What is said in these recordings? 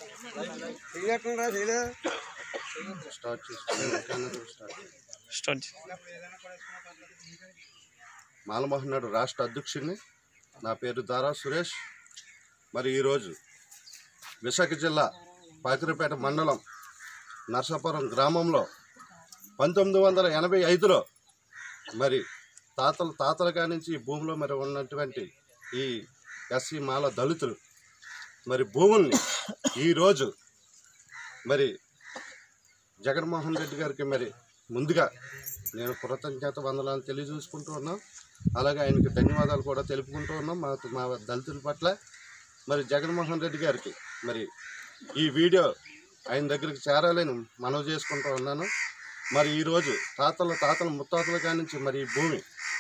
start చేసి start మాలమోహన్ Naidu రాష్ట్ర అధ్యక్షుడిని నా పేరు దారా సురేష్ మరి ఈరోజు విశాఖ జిల్లా పాకిరిపేట మండలం నర్సాపురం గ్రామంలో పంతొమ్మిది వందల ఎనభై ఐదులో మరి తాతల తాతల కాడి నుంచి ఈ భూమిలో మరి ఉన్నటువంటి ఈ ఎస్సీ మాల దళితులు మరి భూముల్ని ఈరోజు మరి జగన్మోహన్ రెడ్డి గారికి మరి ముందుగా నేను కృతజ్ఞత వందనాలు తెలియజేసుకుంటూ ఉన్నాం అలాగే ఆయనకి ధన్యవాదాలు కూడా తెలుపుకుంటూ ఉన్నాం మా మా దళితుల పట్ల మరి జగన్మోహన్ రెడ్డి గారికి మరి ఈ వీడియో ఆయన దగ్గరికి చేరాలని మనవి చేసుకుంటూ ఉన్నాను మరి ఈరోజు తాతల తాతల ముత్తాతల కాడి నుంచి మరి ఈ భూమి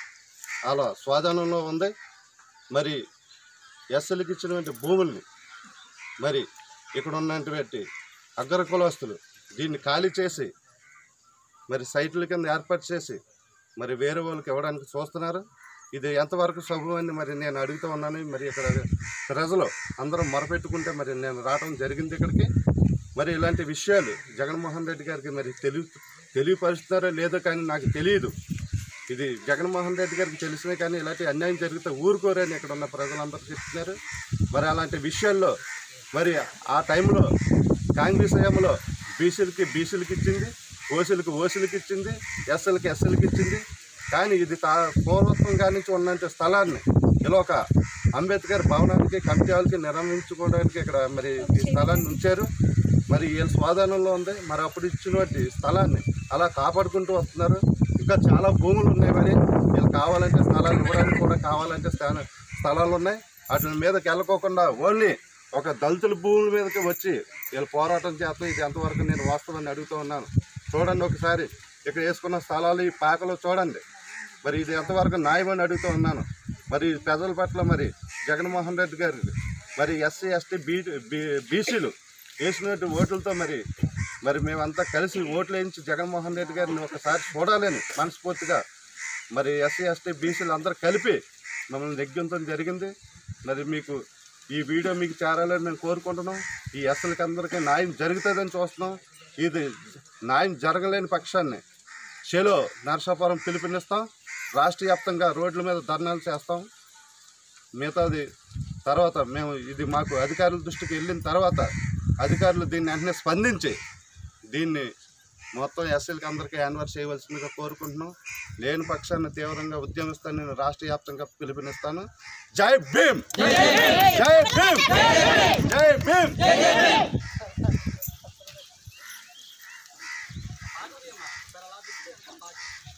అలా స్వాధీనంలో ఉంది మరి ఎస్ఎల్కి ఇచ్చినటువంటి భూముల్ని మరి ఇక్కడ ఉన్నటువంటి అగ్ర కులస్తులు దీన్ని ఖాళీ చేసి మరి సైట్ల కింద ఏర్పాటు చేసి మరి వేరే వాళ్ళకి ఇవ్వడానికి చూస్తున్నారు ఇది ఎంతవరకు సబబని మరి నేను అడుగుతూ ఉన్నాను మరి ఇక్కడ ప్రజలు అందరూ మొరపెట్టుకుంటే మరి నేను రావడం జరిగింది ఇక్కడికి మరి ఇలాంటి విషయాలు జగన్మోహన్ రెడ్డి గారికి మరి తెలియ తెలియపరుస్తున్నారో లేదో కానీ నాకు తెలియదు ఇది జగన్మోహన్ రెడ్డి గారికి తెలిసినా కానీ ఇలాంటి అన్యాయం జరిగితే ఊరుకోరని ఇక్కడ ఉన్న ప్రజలందరూ చెప్తున్నారు మరి అలాంటి విషయాల్లో మరి ఆ టైంలో కాంగ్రెస్ హయాంలో బీసీలకి బీసీలకి ఇచ్చింది ఓసీలకి ఓసీలకి ఇచ్చింది ఎస్ఎల్కి ఎస్ఎల్కి ఇచ్చింది కానీ ఇది తా పూర్వత్వం కాడి నుంచి ఉన్నంత స్థలాన్ని ఇలా ఒక అంబేద్కర్ భవనానికి కమిటీ వాళ్ళకి నిర్వహించుకోవడానికి ఇక్కడ మరి ఈ స్థలాన్ని ఉంచారు మరి వీళ్ళ స్వాధీనంలో ఉంది మరి అప్పుడు ఇచ్చినటువంటి స్థలాన్ని అలా కాపాడుకుంటూ వస్తున్నారు ఇంకా చాలా భూములు ఉన్నాయి మరి వీళ్ళు కావాలంటే స్థలాలు ఇవ్వడానికి కూడా కావాలంటే స్థాన స్థలాలు ఉన్నాయి వాటి మీదకి వెళ్ళకోకుండా ఓన్లీ ఒక దళితుల భూముల మీదకి వచ్చి వీళ్ళు పోరాటం చేస్తాం ఇది ఎంతవరకు నేను వాస్తవాన్ని అడుగుతూ ఉన్నాను చూడండి ఒకసారి ఇక్కడ వేసుకున్న స్థలాలు ఈ పాకలు చూడండి మరి ఇది ఎంతవరకు న్యాయమని అడుగుతూ ఉన్నాను మరి ప్రజల పట్ల మరి జగన్మోహన్ రెడ్డి గారు మరి ఎస్సీ ఎస్టీ బీ బీసీలు వేసినట్టు ఓట్లతో మరి మరి మేమంతా కలిసి ఓట్లు వేయించి జగన్మోహన్ రెడ్డి గారిని ఒకసారి చూడాలని మనస్ఫూర్తిగా మరి ఎస్సీ ఎస్టీ బీసీలు అందరూ కలిపి మమ్మల్ని నెగ్గించడం జరిగింది మరి మీకు ఈ వీడియో మీకు చేరాలని మేము కోరుకుంటున్నాం ఈ ఎస్ఎల్కి అందరికీ న్యాయం జరుగుతుందని చూస్తున్నాం ఇది న్యాయం జరగలేని పక్షాన్ని చెలో నరసాపురం పిలుపునిస్తాం రాష్ట్ర వ్యాప్తంగా రోడ్ల మీద ధర్నాలు చేస్తాం మిగతాది తర్వాత మేము ఇది మాకు అధికారుల దృష్టికి వెళ్ళిన తర్వాత అధికారులు దీన్ని వెంటనే స్పందించి దీన్ని మొత్తం ఎస్ఎల్కి అందరికీ యాన్వర్ చేయవలసిందిగా కోరుకుంటున్నాం లేని పక్షాన్ని తీవ్రంగా ఉద్యమిస్తాను నేను రాష్ట్ర వ్యాప్తంగా పిలుపునిస్తాను జై భీమ్ జై భీమ్ జై భీమ్